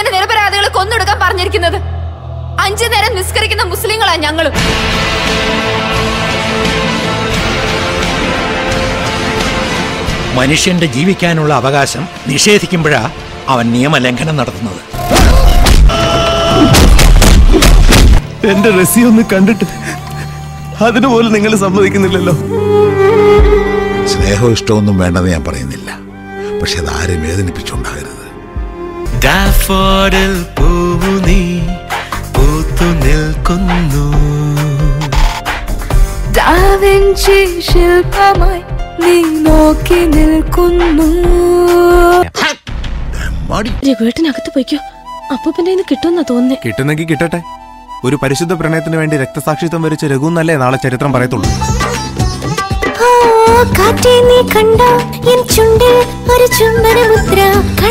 ഇങ്ങനെ നിരപരാധികളെ കൊന്നൊടുക്കാൻ പറഞ്ഞിരിക്കുന്നത് അഞ്ചു നേരം നിസ്കരിക്കുന്ന മുസ്ലിങ്ങളാ ഞങ്ങളും മനുഷ്യന്റെ ജീവിക്കാനുള്ള അവകാശം നിഷേധിക്കുമ്പോഴാ അവൻ നിയമലംഘനം നടത്തുന്നത് എന്റെ റസി ഒന്ന് കണ്ടിട്ട് അതിനു പോലും നിങ്ങൾ സമ്മതിക്കുന്നില്ലല്ലോ സ്നേഹവും ഇഷ്ടമൊന്നും വേണ്ടെന്ന് ഞാൻ പറയുന്നില്ല പക്ഷെ അത് ആരെയും വേദനിപ്പിച്ചുണ്ടാകരുത് ഡാഫോഡിൽ പൂവു നീ പൂത്തു നിൽക്കുന്നു ഡാവിഞ്ചി ശില്പമായി നീ നോക്കി നിൽക്കുന്നു മടി രഘുവേട്ടനകത്ത് പോയിക്കോ അപ്പൂപ്പന്റെ കയ്യിന്ന് കിട്ടുമെന്നാ തോന്നുന്നേ കിട്ടുന്നെങ്കിൽ കിട്ടട്ടെ ഒരു പരിശുദ്ധ പ്രണയത്തിന് വേണ്ടി രക്തസാക്ഷിത്വം വരിച്ച രഘു എന്നല്ലേ നാളെ ചരിത്രം പറയത്തുള്ളൂ കാറ്റേ നീ കണ്ട എൻ ചുണ്ടിൽ ഒരു ചുംബന മുദ്ര